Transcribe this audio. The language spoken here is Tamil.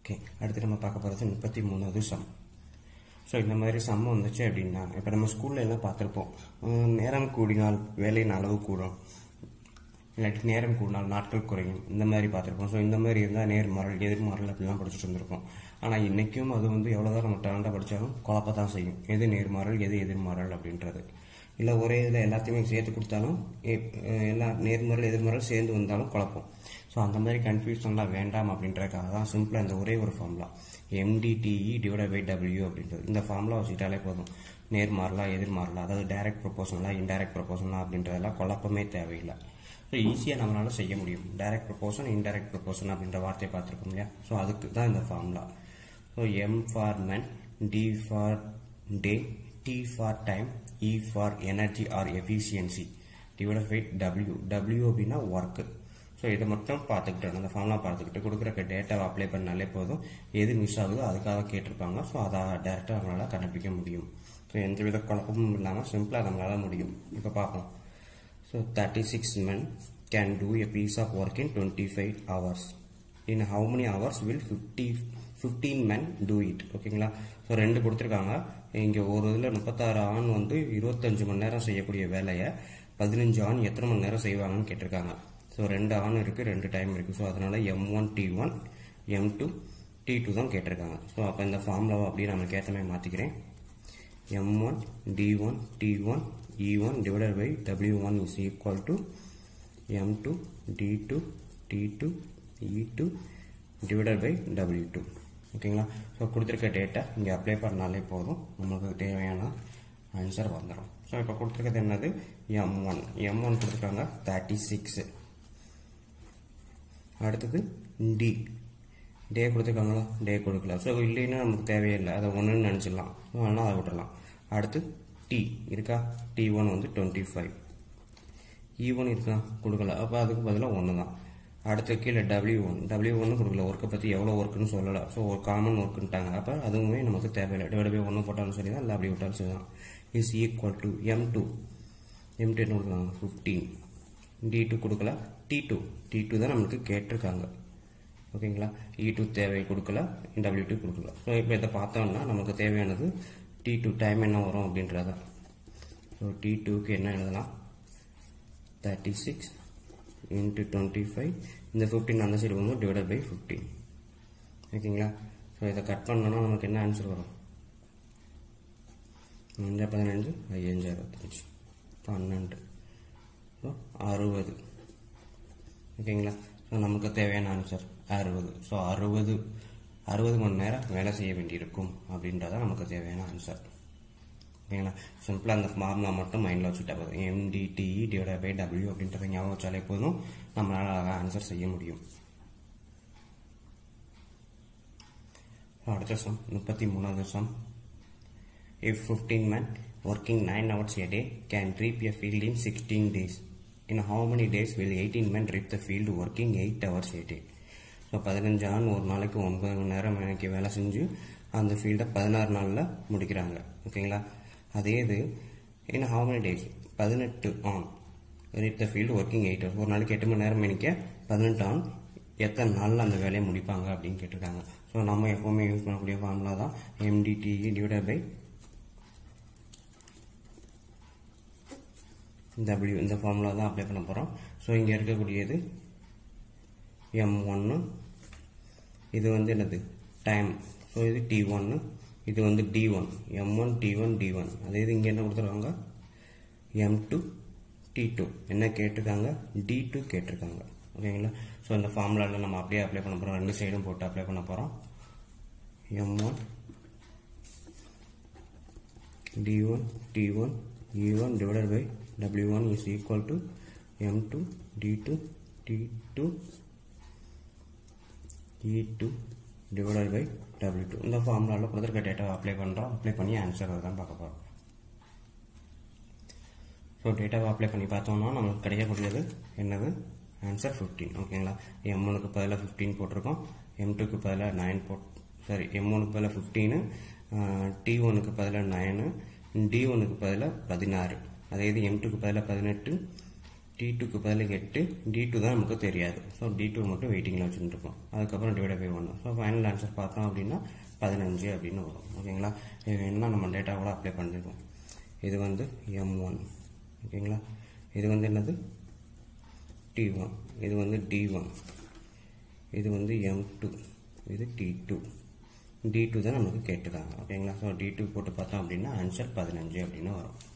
ஓகே அடுத்து நம்ம பார்க்க போகிறது முப்பத்தி மூணாவது சம் ஸோ இந்த மாதிரி சம் வந்துச்சு அப்படின்னா இப்போ நம்ம ஸ்கூல்ல எல்லாம் பார்த்துருப்போம் உம், நேரம் கூடினால் வேலையின் அளவு கூடும் இல்லாட்டி நேரம் கூடினால் நாட்கள் குறையும் இந்த மாதிரி பார்த்துருப்போம் ஸோ இந்த மாதிரி இருந்தால் நேர்மாறல் எதிர்மாறல் அப்படிலாம் படிச்சுட்டு வந்திருப்போம் ஆனால் இன்றைக்கும் அது வந்து எவ்வளோதான் நம்ம டேலண்டாக படித்தாலும் குழப்ப தான் செய்யும் எது நேர்மாறல் எது எதிர்மாறல் அப்படின்றது இல்லை ஒரே இதில் எல்லாத்தையுமே சேர்த்து கொடுத்தாலும் எ- எல்லா நேர்மறை எதிர்மறை சேர்ந்து வந்தாலும் குழப்பம் ஸோ அந்த மாதிரி கன்ஃபியூஷன்லாம் வேண்டாம் அப்படின்றதுக்காக தான் சிம்பிளாக இந்த ஒரே ஒரு formula MDTE divide by W அப்படின்றது இந்த ஃபார்முலா வச்சுக்கிட்டாலே போதும் நேர்மாறலா எதிர்மாறலா அதாவது டைரக்ட் ப்ரொபோஷனலா இன்டைரக்ட் ப்ரொபோஷனலா அப்படின்றதெல்லாம் குழப்பமே தேவையில்லை ஸோ ஈஸியாக நம்மளால செய்ய முடியும் டைரக்ட் ப்ரொபோஷன் இன்டைரக்ட் ப்ரொபோஷன் அப்படின்ற வார்த்தையை பார்த்துருக்கோம் இல்லையா ஸோ அதுக்கு தான் இந்த formula so M for men D for day T for time E for energy or efficiency divide by W W அப்படின்னா ஒர்க்கு ஸோ இதை மட்டும் பார்த்துக்கிட்டு அந்த ஃபார்ம்லாம் பார்த்துக்கிட்டு கொடுக்குற டேட்டாவை அப்ளை பண்ணாலே போதும் எது மிஸ் ஆகுதோ அதுக்காக கேட்டிருப்பாங்க ஸோ அதை டேரெக்டாக நம்மளால் கண்டுபிடிக்க முடியும் ஸோ எந்த வித குழப்பமும் இல்லாமல் சிம்பிளாக நம்மளால முடியும் இப்போ பார்ப்போம் So 36 men can do a piece of work in 25 hours. In how many hours will 50, 15 men do it? ஓகேங்களா ஸோ ரெண்டு கொடுத்துருக்காங்க இங்கே ஒரு இதில் முப்பத்தாறு ஆண் வந்து இருபத்தஞ்சு மணி நேரம் செய்யக்கூடிய வேலையை பதினஞ்சு ஆண் எத்தனை மணி நேரம் செய்வாங்கன்னு கேட்டிருக்காங்க ஸோ ரெண்டு ஆண் இருக்குது ரெண்டு டைம் இருக்குது ஸோ அதனால M one D one M two D two தான் கேட்டிருக்காங்க ஸோ அப்போ இந்த ஃபார்முலாவை அப்படியே நம்மளுக்கு ஏற்ற மாதிரி மாற்றிக்கிறேன் m1 d1 t1 e1 divided by w1 is equal to m2 d2 t2 e2 divided by w2 ஓகேங்களா ஸோ கொடுத்துருக்க டேட்டா இங்கே அப்ளை பண்ணாலே போதும் நமக்கு தேவையான ஆன்சர் வந்துடும் ஸோ இப்போ கொடுத்துருக்கிறது என்னது எம் ஒன் எம் ஒன் கொடுத்துருக்காங்க தேர்ட்டி சிக்ஸு அடுத்தது டி டே கொடுத்துருக்காங்களா டே கொடுக்கல ஸோ இல்லைன்னா நமக்கு தேவையில்லை அதை ஒன்றுன்னு நினச்சிடலாம் ஆனால் அதை விட்டுறலாம் அடுத்து டி இருக்கா டி ஒன் வந்து டுவெண்ட்டி ஃபைவ் இ ஒன் இருக்கா கொடுக்கல அப்போ அதுக்கு பதிலாக ஒன்று தான் அடுத்து கீழே டபிள்யூ ஒன் டபிள்யூ ஒன்று கொடுக்கல ஒர்க்கை பற்றி எவ்வளோ ஒர்க்குன்னு சொல்லலை ஸோ ஒரு காமன் ஒர்க்குன்ட்டாங்க அப்போ அதுவுமே நமக்கு தேவையில்லை டிவைட் பை ஒன்று போட்டாலும் சரி தான் இல்லை அப்படி விட்டாலும் சரி தான் is equal to M two M two என்ன கொடுக்குறாங்க ஃபிஃப்டீன் டி டூ கொடுக்கல டி டூ டி டூ தான் நம்மளுக்கு கேட்டிருக்காங்க ஓகேங்களா இ டூ தேவை கொடுக்கல டபிள்யூ டூ கொடுக்கல ஸோ இப்போ இதை பார்த்தோம்னா நமக்கு தேவையானது டி டூ டைம் என்ன வரும் அப்படின்றதான் ஸோ டி டூக்கு என்ன எழுதலாம் thirty six into twenty five இந்த ஃபிஃப்டீன் அந்த சைடு வந்து டிவைடட் பை ஃபிஃப்டீன் ஓகேங்களா ஸோ இதை கட் பண்ணோன்னா நமக்கு என்ன ஆன்சர் வரும் இந்த பதினஞ்சு ஐயஞ்சு அறுபத்தஞ்சு பன்னெண்டு ஸோ அறுபது ஓகேங்களா ஸோ நமக்கு தேவையான ஆன்சர் அறுபது ஸோ அறுபது அறுபது மணி நேரம் வேலை செய்ய வேண்டியிருக்கும் அப்படின்றதான் நமக்கு தேவையான ஆன்சர் ஓகேங்களா சிம்பிளாக அந்த ஃபார்முலா மட்டும் மைண்டில் வச்சுட்டா போதும் எம்டிடிஇ டிவைட் பை டபிள்யூ அப்படின்றத ஞாபகம் வச்சாலே போதும் நம்மளால் அழகாக ஆன்சர் செய்ய முடியும் அடுத்த சம் முப்பத்தி மூணாவது sum If 15 men working 9 hours a day can reap a field in 16 days, in how many days will 18 men reap the field working 8 hours a day? So பதினஞ்சு ஆண் ஒரு நாளைக்கு ஒன்பது மணி நேரம் எனக்கு வேலை செஞ்சு அந்த ஃபீல்டை பதினாறு நாளில் முடிக்கிறாங்க ஓகேங்களா அதே இது இன் how many days பதினெட்டு on reap the field working eight hours ஒரு நாளைக்கு எட்டு மணி நேரம் மணிக்க பதினெட்டு ஆன் எத்தனை நாளில் அந்த வேலையை முடிப்பாங்க அப்படின்னு கேட்டிருக்காங்க ஸோ நம்ம எப்போவுமே யூஸ் பண்ணக்கூடிய ஃபார்முலா தான் எம்டிடிஇ டிவைட் பை W இந்த ஃபார்முலா தான் அப்ளை பண்ண போகிறோம் ஸோ இங்கே இருக்கக்கூடியது எம் ஒன்று இது வந்து என்னது டைம் ஸோ இது டி ஒன்று இது வந்து D one M one D one D one அதே இது இங்கே என்ன கொடுத்துருக்காங்க எம் டூ டி டூ என்ன கேட்டிருக்காங்க டி டூ கேட்டிருக்காங்க ஓகேங்களா ஸோ இந்த ஃபார்முலாவில் நம்ம அப்படியே அப்ளை பண்ண போகிறோம் ரெண்டு சைடும் போட்டு அப்ளை பண்ண போகிறோம் M one d1 t1 e1 divided by w1 is equal to m2 d2 t2 e2 divided by w2 இந்த ஃபார்முலாவில் கொடுத்துருக்க டேட்டாவை அப்ளை பண்ணுறோம் அப்ளை பண்ணி ஆன்சர் தான் பார்க்க போகிறோம் ஸோ டேட்டாவை அப்ளை பண்ணி பார்த்தோம்னா நமக்கு கிடைக்கக்கூடியது என்னது ஆன்சர் ஃபிஃப்டீன் ஓகேங்களா எம் ஒனுக்கு பதிலாக ஃபிஃப்டீன் போட்டிருக்கோம் எம் டூக்கு பதிலாக நைன் போட் சாரி எம் ஒனுக்கு பதிலாக ஃபிஃப்டீனு டி ஒனுக்கு பதிலாக நைனு டி ஒனுக்கு பதிலாக பதினாறு அதே இது எம் டூக்கு பதிலாக பதினெட்டு டி டூக்கு பதில் எட்டு டி டூ தான் நமக்கு தெரியாது ஸோ டி டூ மட்டும் வெயிட்டிங்கில் வச்சுட்டு இருப்போம் அதுக்கப்புறம் டிவைட் பை ஒன்று ஸோ ஃபைனல் ஆன்சர் பார்த்தோம் அப்படின்னா பதினஞ்சு அப்படின்னு வரும் ஓகேங்களா இது வேணும்னா நம்ம டேட்டா கூட அப்ளை பண்ணிருக்கோம் இது வந்து எம் ஒன் ஓகேங்களா இது வந்து என்னது டி ஒன் இது வந்து டி ஒன் இது வந்து எம் டூ இது டி டூ டி டூ தான் நமக்கு கேட்டுருக்காங்க ஓகேங்களா ஸோ டி டூ போட்டு பார்த்தோம் அப்படின்னா ஆன்சர் பதினஞ்சு அப்படின்னு வரும்